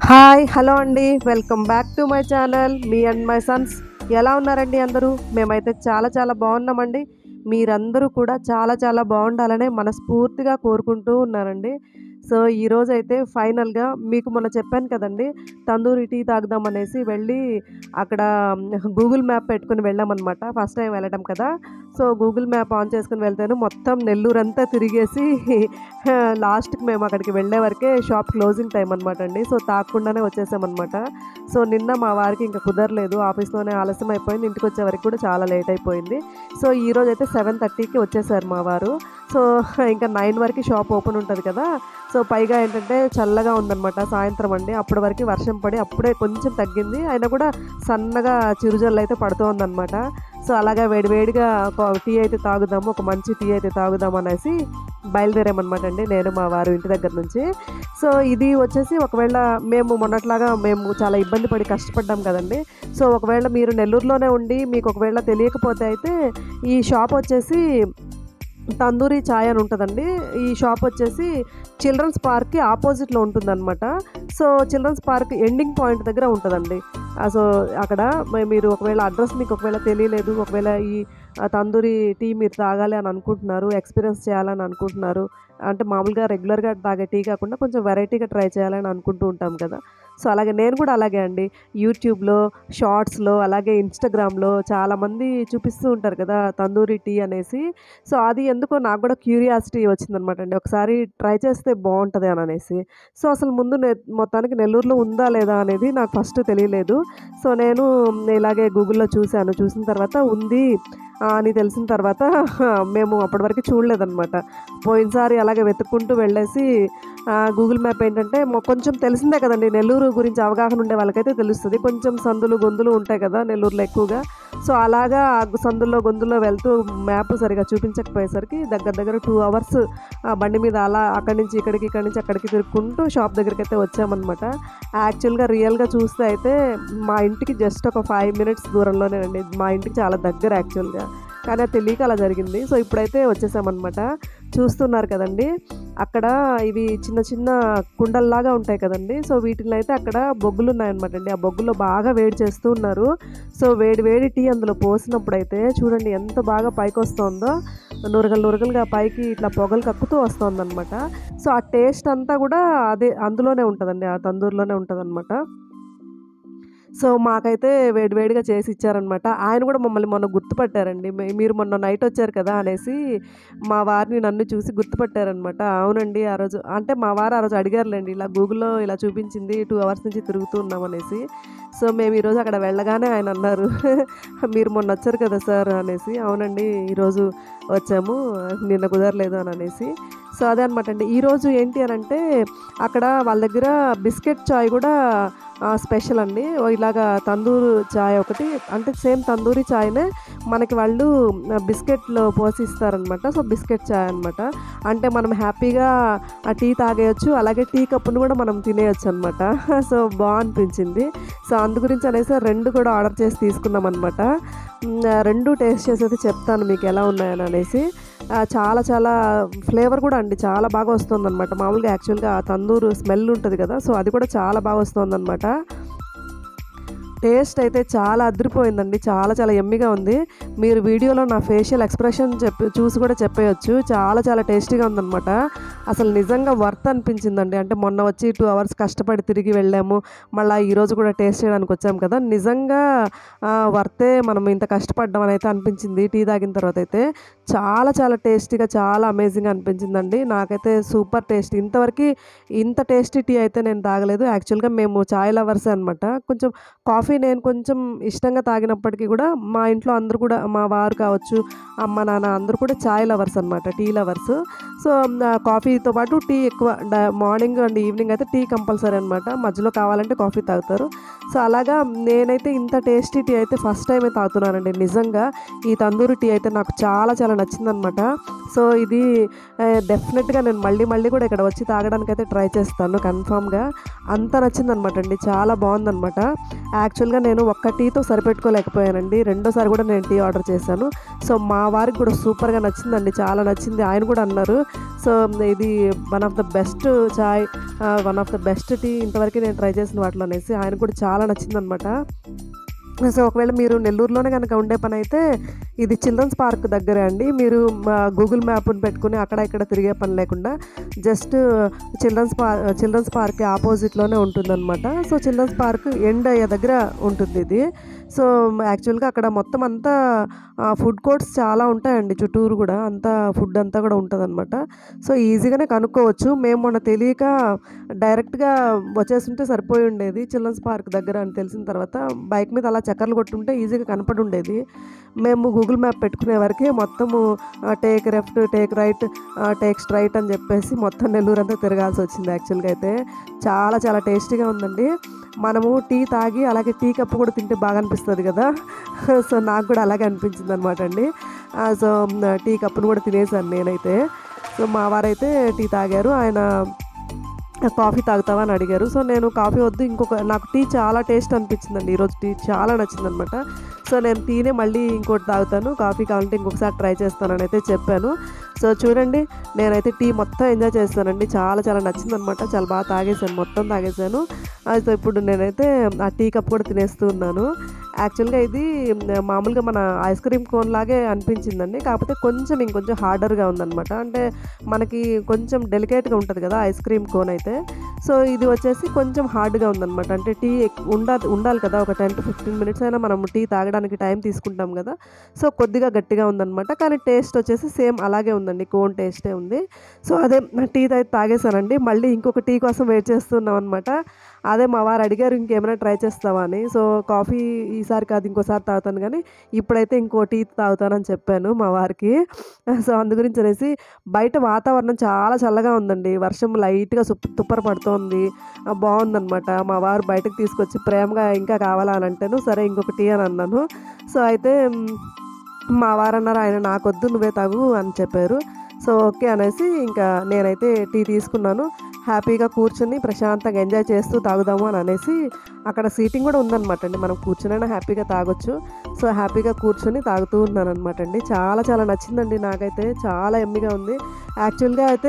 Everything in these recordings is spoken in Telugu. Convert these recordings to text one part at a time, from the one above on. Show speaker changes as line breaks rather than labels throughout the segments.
హాయ్ హలో అండి welcome back to my channel మీ అండ్ మై సన్స్ ఎలా ఉన్నారండి అందరూ మేమైతే చాలా చాలా బాగున్నామండి మీరందరూ కూడా చాలా చాలా బాగుండాలనే మనస్ఫూర్తిగా కోరుకుంటూ ఉన్నానండి సో ఈరోజు అయితే ఫైనల్గా మీకు మొన్న చెప్పాను కదండి తందూరి టీ తాగుదాం అనేసి వెళ్ళి అక్కడ గూగుల్ మ్యాప్ పెట్టుకుని వెళ్ళామన్నమాట ఫస్ట్ టైం వెళ్ళడం కదా సో గూగుల్ మ్యాప్ ఆన్ చేసుకుని వెళ్తాను మొత్తం నెల్లూరు అంతా తిరిగేసి లాస్ట్కి మేము అక్కడికి వెళ్ళే వరకే షాప్ క్లోజింగ్ టైం అనమాట అండి సో తాగకుండానే వచ్చేసామన్నమాట సో నిన్న మా వారికి ఇంకా కుదరలేదు ఆఫీస్లోనే ఆలస్యం అయిపోయింది ఇంటికి వచ్చే వరకు కూడా చాలా లేట్ అయిపోయింది సో ఈ రోజు అయితే సెవెన్ థర్టీకి వచ్చేసారు మా వారు సో ఇంకా నైన్ వరకు షాప్ ఓపెన్ ఉంటుంది కదా సో పైగా ఏంటంటే చల్లగా ఉందన్నమాట సాయంత్రం అండి అప్పటి వరకు వర్షం పడి అప్పుడే కొంచెం తగ్గింది అయినా కూడా సన్నగా చిరుజల్లు అయితే పడుతూ ఉందన్నమాట సో అలాగా వేడివేడిగా ఒక టీ అయితే తాగుదాము ఒక మంచి టీ అయితే తాగుదాం అనేసి బయలుదేరామన్నమాట అండి నేను మా వారు ఇంటి దగ్గర నుంచి సో ఇది వచ్చేసి ఒకవేళ మేము మొన్నట్లాగా మేము చాలా ఇబ్బంది పడి కష్టపడ్డాం కదండి సో ఒకవేళ మీరు నెల్లూరులోనే ఉండి మీకు ఒకవేళ తెలియకపోతే అయితే ఈ షాప్ వచ్చేసి తందూరి ఛాయ్ అని ఉంటుందండి ఈ షాప్ వచ్చేసి చిల్డ్రన్స్ పార్క్కి ఆపోజిట్లో ఉంటుందన్నమాట so children's park ending point దగ్గర ఉంటుందండి ఆ, సో అక్కడ మ- మీరు ఒకవేళ అడ్రస్ మీకు ఒకవేళ తెలియలేదు ఒకవేళ ఈ ఆ, తందూరి టీ మీరు తాగాలి అని అనుకుంటున్నారు ఎక్స్పీరియన్స్ చేయాలని అనుకుంటున్నారు అంటే మామూలుగా రెగ్యులర్గా తాగే టీ కాకుండా కొంచెం వెరైటీగా ట్రై చేయాలని అనుకుంటూ ఉంటాం కదా సో అలాగే నేను కూడా అలాగే అండి యూట్యూబ్లో షార్ట్స్లో అలాగే ఇన్స్టాగ్రామ్లో చాలామంది చూపిస్తూ ఉంటారు కదా తందూరి టీ అనేసి సో అది ఎందుకో నాకు కూడా క్యూరియాసిటీ వచ్చిందనమాట అండి ఒకసారి ట్రై చేస్తే బాగుంటుంది అని అనేసి సో అసలు ముందు నె మొత్తానికి నెల్లూరులో ఉందా లేదా అనేది నాకు ఫస్ట్ తెలియలేదు సో నేను ఇలాగే గూగుల్లో చూశాను చూసిన తర్వాత ఉంది ఆ, అని తెలిసిన తర్వాత మేము అప్పటి వరకు చూడలేదన్నమాట పోయినసారి అలాగే వెతుక్కుంటూ వెళ్ళేసి ఆ, గూగుల్ మ్యాప్ ఏంటంటే మొ- కొంచెం తెలిసిందే కదండి నెల్లూరు గురించి అవగాహన ఉండే వాళ్ళకైతే తెలుస్తుంది కొంచెం సందులు గొంతులు ఉంటాయి కదా నెల్లూరులో ఎక్కువగా సో అలాగా ఆ సందుల్లో గొంతుల్లో వెళ్తూ మ్యాప్ సరిగా చూపించకపోయేసరికి దగ్గర దగ్గర టూ అవర్స్ ఆ బండి మీద అలా అక్కడి నుంచి ఇక్కడికి ఇక్కడి నుంచి అక్కడికి తిరుక్కుంటూ షాప్ దగ్గరికి అయితే వచ్చామన్నమాట యాక్చువల్గా రియల్గా చూస్తే అయితే మా ఇంటికి జస్ట్ ఒక ఫైవ్ మినిట్స్ దూరంలోనేనండి మా ఇంటికి చాలా దగ్గర యాక్చువల్గా కానీ అది తెలియక అలా జరిగింది సో ఇప్పుడైతే వచ్చేసామన్నమాట చూస్తున్నారు కదండి అక్కడ ఇవి చిన్న చిన్న కుండల్లాగా ఉంటాయి కదండి సో వీటిని అయితే అక్కడ బొగ్గులు ఉన్నాయన్నమాట అండి ఆ బొగ్గులో బాగా వేడి చేస్తూ ఉన్నారు సో వేడి వేడి టీ అందులో పోసినప్పుడు అయితే చూడండి ఎంత బాగా పైకి వస్తుందో నురగలు నురగలుగా పైకి ఇట్లా పొగలు కక్కుతూ వస్తుందన్నమాట సో ఆ టేస్ట్ అంతా కూడా అదే అందులోనే ఉంటుందండి ఆ తందూరులోనే ఉంటుందన్నమాట సో మాకైతే వేడివేడిగా చేసి ఇచ్చారనమాట ఆయన కూడా మమ్మల్ని మొన్న గుర్తుపట్టారండి మీ- మీరు మొన్న నైట్ వచ్చారు కదా అనేసి మా వారిని నన్ను చూసి గుర్తుపట్టారనమాట అవునండి ఆ రోజు అంటే మా వారు ఆ రోజు అడిగారులేండి ఇలా గూగుల్లో ఇలా చూపించింది టూ అవర్స్ నుంచి తిరుగుతూ ఉన్నాం అనేసి సో మేము ఈరోజు అక్కడ వెళ్ళగానే ఆయన అన్నారు మీరు మొన్న వచ్చారు కదా సార్ అనేసి అవునండి ఈరోజు వచ్చాము నిన్న కుదరలేదు అని అనేసి సో అదే అనమాట అండి ఈరోజు ఏంటి అని అంటే అక్కడ వాళ్ళ దగ్గర బిస్కెట్ చాయ్ కూడా ఆ, స్పెషల్ అండి ఓ ఇలాగా తందూరు చాయ్ ఒకటి అంటే సేమ్ తందూరి చాయ్నే మనకి వాళ్ళు ఆ, బిస్కెట్లో పోసి ఇస్తారనమాట సో బిస్కెట్ చాయ్ అనమాట అంటే మనం హ్యాపీగా ఆ టీ తాగేయచ్చు అలాగే టీ కప్పును కూడా మనం తినేయచ్చు అనమాట సో బాగా అనిపించింది సో అందు గురించి అనేసి రెండు కూడా ఆర్డర్ చేసి తీసుకున్నాం అనమాట రెండు టేస్ట్ చేసి అయితే చెప్తాను మీకు ఎలా ఉన్నాయని అనేసి ఆ, చాలా చాలా ఫ్లేవర్ కూడా అండి చాలా బాగా వస్తుంది అనమాట మామూలుగా యాక్చువల్గా ఆ తందూరు స్మెల్ ఉంటుంది కదా సో అది కూడా చాలా బాగా వస్తుంది అనమాట టేస్ట్ అయితే చాలా అదిరిపోయిందండి చాలా చాలా ఎమ్మిగా ఉంది మీరు వీడియోలో నా ఫేషియల్ ఎక్స్ప్రెషన్ చెప్పి చూసి కూడా చెప్పేయచ్చు చాలా చాలా టేస్టీగా ఉందన్నమాట అసలు నిజంగా వర్త్ అనిపించిందండి అంటే మొన్న వచ్చి టూ అవర్స్ కష్టపడి తిరిగి వెళ్ళాము మళ్ళీ ఈరోజు కూడా టేస్ట్ చేయడానికి వచ్చాము కదా నిజంగా ఆ, వర్తే మనం ఇంత కష్టపడ్డాం అని అయితే అనిపించింది టీ తాగిన తర్వాత అయితే చాలా చాలా టేస్టీగా చాలా అమేజింగ్ అనిపించిందండి నాకైతే సూపర్ టేస్ట్ ఇంతవరకు ఇంత టేస్టీ టీ అయితే నేను తాగలేదు యాక్చువల్గా మేము చాయ్ లవర్సే అనమాట కొంచెం కాఫీ నేను కొంచెం ఇష్టంగా తాగినప్పటికీ కూడా మా ఇంట్లో అందరూ కూడా మా వారు కావచ్చు అమ్మ నాన్న అందరూ కూడా చాయ్ లవర్స్ అనమాట టీ లవర్స్ సో ఆ, కాఫీతో పాటు టీ ఎక్కువ డ- మార్నింగ్ అండ్ ఈవినింగ్ అయితే టీ కంపల్సరీ అనమాట మధ్యలో కావాలంటే కాఫీ తాగుతారు సో అలాగా నేనైతే ఇంత టేస్టీ టీ అయితే ఫస్ట్ టైమే తాగుతున్నానండి నిజంగా ఈ తందూరి టీ అయితే నాకు చాలా చాలా నచ్చిందనమాట సో ఇది డెఫినెట్గా నేను మళ్ళీ మళ్ళీ కూడా ఇక్కడ వచ్చి తాగడానికి అయితే ట్రై చేస్తాను కన్ఫామ్గా అంత నచ్చిందనమాట అండి చాలా బాగుందనమాట యాక్చువల్గా నేను ఒక్క టీతో సరిపెట్టుకోలేకపోయానండి రెండోసారి కూడా నేను టీ ఆర్డర్ చేశాను సో మా వారికి కూడా సూపర్గా నచ్చిందండి చాలా నచ్చింది ఆయన కూడా అన్నారు సో ఇది one of the best chai one of the best tea ఇంతవరకు నేను ట్రై చేసిన వాటిలో అనేసి ఆయన కూడా చాలా నచ్చిందనమాట సో ఒకవేళ మీరు నెల్లూరులోనే కనుక ఉండే పని అయితే ఇది చిల్డ్రన్స్ పార్క్ దగ్గరే అండి మీరు గూగుల్ మ్యాప్ని పెట్టుకుని అక్కడ ఇక్కడ తిరిగే పని లేకుండా just children's park children's park ఆపోజిట్లోనే ఉంటుందన్నమాట సో చిల్డ్రన్స్ పార్క్ ఎండ్ అయ్యే దగ్గర ఉంటుంది ఇది సో యాక్చువల్గా అక్కడ మొత్తం అంతా ఫుడ్ కోర్ట్స్ చాలా ఉంటాయండి చుట్టూరు కూడా అంతా ఫుడ్ అంతా కూడా ఉంటుందన్నమాట సో ఈజీగానే కనుక్కోవచ్చు మేము మొన్న తెలియక డైరెక్ట్గా వచ్చేస్తుంటే సరిపోయి ఉండేది చిల్డ్రన్స్ పార్క్ దగ్గర అని తెలిసిన తర్వాత బైక్ మీద అలా చక్కర్లు కొట్టుంటే ఈజీగా కనపడి ఉండేది మేము గూగుల్ మ్యాప్ పెట్టుకునే వరకే మొత్తము take left take right take straight అని చెప్పేసి మొత్తం నెల్లూరు అంతా తిరగాల్సి వచ్చింది యాక్చువల్గా అయితే చాలా చాలా టేస్టీగా ఉందండి మనము టీ తాగి అలాగే టీ కప్పు కూడా తింటే బాగా అనిపిస్తుంది కదా సో నాకు కూడా అలాగే అనిపించింది అనమాట అండి ఆ, సో టీ కప్పును కూడా తినేసాను నేనైతే సో మా వారైతే టీ తాగారు ఆయన కాఫీ తాగుతావా అని అడిగారు సో నేను కాఫీ వద్దు ఇంకొక నాకు టీ చాలా టేస్ట్ అనిపించిందండి ఈరోజు టీ చాలా నచ్చింది అనమాట సో నేను టీనే మళ్ళీ ఇంకోటి తాగుతాను కాఫీ కావాలంటే ఇంకొకసారి ట్రై చేస్తానని అయితే చెప్పాను సో చూడండి నేనైతే టీ మొత్తం ఎంజాయ్ చేస్తానండి చాలా చాలా నచ్చిందనమాట చాలా బాగా తాగేసాను మొత్తం తాగేసాను ఆ, సో ఇప్పుడు నేనైతే ఆ టీ కప్ కూడా తినేస్తూ ఉన్నాను యాక్చువల్గా ఇది మ్, మామూలుగా మన ఐస్ క్రీమ్ కోన్ లాగే అనిపించిందండి కాకపోతే కొంచెం ఇంకొంచెం హార్డర్గా ఉందన్నమాట అంటే మనకి కొంచెం డెలికేట్గా ఉంటుంది కదా ఐస్ క్రీమ్ కోన్ అయితే సో ఇది వచ్చేసి కొంచెం హార్డ్గా ఉందన్నమాట అంటే టీ ఎక్- ఉండాలి ఉండాలి కదా ఒక టెన్ టు ఫిఫ్టీన్ మినిట్స్ అయినా మనం టీ తాగడానికి టైం తీసుకుంటాం కదా సో కొద్దిగా గట్టిగా ఉందన్నమాట కానీ టేస్ట్ వచ్చేసి సేమ్ అలాగే ఉందండి కోన్ టేస్టే ఉంది సో అదే టీ అయితే తాగేసానండి మళ్ళీ ఇంకొక టీ కోసం వెయిట్ చేస్తున్నాం అనమాట అదే మా వారు అడిగారు ఇంకేమైనా ట్రై చేస్తావా అని సో కాఫీ ఈసారి కాదు ఇంకోసారి తాగుతాను కానీ ఇప్పుడైతే ఇంకో టీ తాగుతానని చెప్పాను మా వారికి సో అందు గురించి అనేసి బయట వాతావరణం చాలా చల్లగా ఉందండి వర్షం లైట్గా సుప్ తుప్పర పడుతోంది ఆ, బాగుందన్నమాట మా వారు బయటకు తీసుకొచ్చి ప్రేమగా ఇంకా కావాలా అని అంటాను సరే ఇంకొక టీ అని అన్నాను సో అయితే మ్, మా వారు అన్నారు ఆయన నాకొద్దు నువ్వే తాగు అని చెప్పారు సో ఓకే అనేసి ఇంకా నేనైతే టీ తీసుకున్నాను హ్యాపీగా కూర్చొని ప్రశాంతంగా ఎంజాయ్ చేస్తూ తాగుదాము అని అనేసి అక్కడ సీటింగ్ కూడా ఉందన్నమాట అండి మనం కూర్చొనైనా హ్యాపీగా తాగొచ్చు సో హ్యాపీగా కూర్చొని తాగుతూ ఉన్నాను అనమాట అండి చాలా చాలా నచ్చిందండి నాకైతే చాలా ఎమ్మిగా ఉంది యాక్చువల్గా అయితే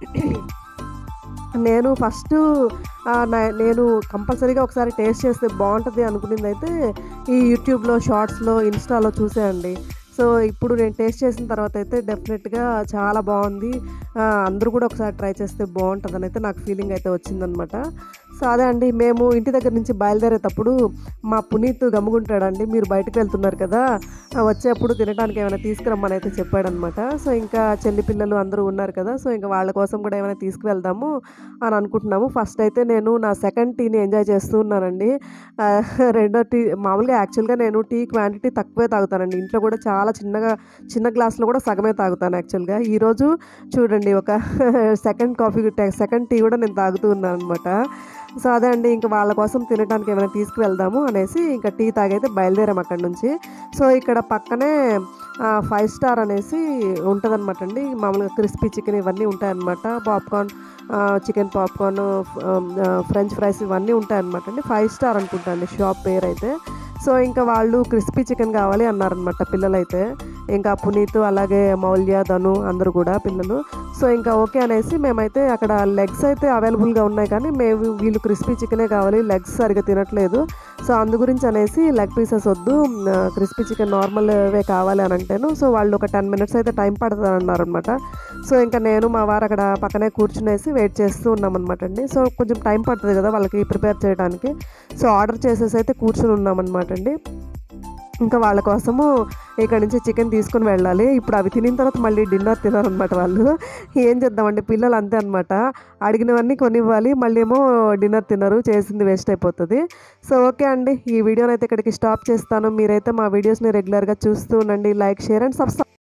నేను ఫస్ట్ నేను కంపల్సరీగా ఒకసారి టేస్ట్ చేస్తే బాగుంటుంది అనుకునేది అయితే ఈ యూట్యూబ్లో షార్ట్స్లో ఇన్స్టాలో చూసానండి సో ఇప్పుడు నేను టేస్ట్ చేసిన తర్వాత అయితే డెఫినెట్గా చాలా బాగుంది ఆ, అందరూ కూడా ఒకసారి ట్రై చేస్తే బాగుంటుందని అయితే నాకు ఫీలింగ్ అయితే వచ్చిందనమాట సో అదే అండి మేము ఇంటి దగ్గర నుంచి బయలుదేరేటప్పుడు మా పునీత్ గమ్ముకుంటాడండి మీరు బయటకు వెళ్తున్నారు కదా ఆ, వచ్చేప్పుడు తినడానికి ఏమైనా తీసుకురమ్మని అయితే చెప్పాడనమాట సో ఇంకా చెల్లి పిల్లలు అందరూ ఉన్నారు కదా సో ఇంకా వాళ్ళ కోసం కూడా ఏమైనా తీసుకువెళ్దాము అని అనుకుంటున్నాము ఫస్ట్ అయితే నేను నా సెకండ్ టీని ఎంజాయ్ చేస్తూ ఉన్నానండి ఆ, రెండో టీ మామూలుగా యాక్చువల్గా నేను టీ క్వాంటిటీ తక్కువే తాగుతానండి ఇంట్లో కూడా చాలా చిన్నగా చిన్న గ్లాస్లో కూడా సగమే తాగుతాను యాక్చువల్గా ఈరోజు చూడండి ఒక సెకండ్ కాఫీ సెకండ్ టీ కూడా నేను తాగుతూ ఉన్నాను అనమాట సో అదే అండి ఇంకా వాళ్ళ కోసం తినడానికి ఏమైనా తీసుకువెళ్దాము అనేసి ఇంకా టీ తాగైతే బయలుదేరాం అక్కడ నుంచి సో ఇక్కడ పక్కనే ఫైవ్ స్టార్ అనేసి ఉంటుందన్నమాట అండి మామూలుగా క్రిస్పీ చికెన్ ఇవన్నీ ఉంటాయన్నమాట popcorn chicken popcorn french fries ఇవన్నీ ఉంటాయన్నమాట అండి ఫైవ్ స్టార్ అనుకుంటా అండి షాప్ పేరు అయితే సో ఇంకా వాళ్ళు క్రిస్పీ చికెన్ కావాలి అన్నారనమాట పిల్లలైతే ఇంకా పునీత్ అలాగే మౌల్య ధను అందరూ కూడా పిల్లలు సో ఇంకా ఓకే అనేసి మేమైతే అక్కడ లెగ్స్ అయితే అవైలబుల్గా ఉన్నాయి కానీ మేము వీళ్ళు క్రిస్పీ చికెనే కావాలి లెగ్స్ సరిగా తినట్లేదు సో అందు గురించి అనేసి లెగ్ పీసెస్ వద్దు క్రిస్పీ చికెన్ నార్మల్వే కావాలి అని అంటాను సో వాళ్ళు ఒక టెన్ మినిట్స్ అయితే టైం పడుతుంది అన్నారు అనమాట సో ఇంకా నేను మా వారు అక్కడ పక్కనే కూర్చునేసి వెయిట్ చేస్తూ ఉన్నామన్నమాట అండి సో కొంచెం టైం పడుతుంది కదా వాళ్ళకి ప్రిపేర్ చేయడానికి సో ఆర్డర్ చేసేసి అయితే కూర్చుని ఉన్నామన్నమాట అండి ఇంకా వాళ్ళ కోసము ఇక్కడ నుంచి చికెన్ తీసుకొని వెళ్ళాలి ఇప్పుడు అవి తినిన తర్వాత మళ్ళీ డిన్నర్ తినారనమాట వాళ్ళు ఏం చేద్దామండి పిల్లలు అంతే అనమాట అడిగినవన్నీ కొనివ్వాలి మళ్ళీ ఏమో డిన్నర్ తినరు చేసింది వేస్ట్ అయిపోతుంది సో ఓకే అండి ఈ వీడియోని అయితే ఇక్కడికి స్టాప్ చేస్తాను మీరైతే మా వీడియోస్ని రెగ్యులర్గా చూస్తూ ఉండండి లైక్ షేర్ అండ్ సబ్స్క్రైబ్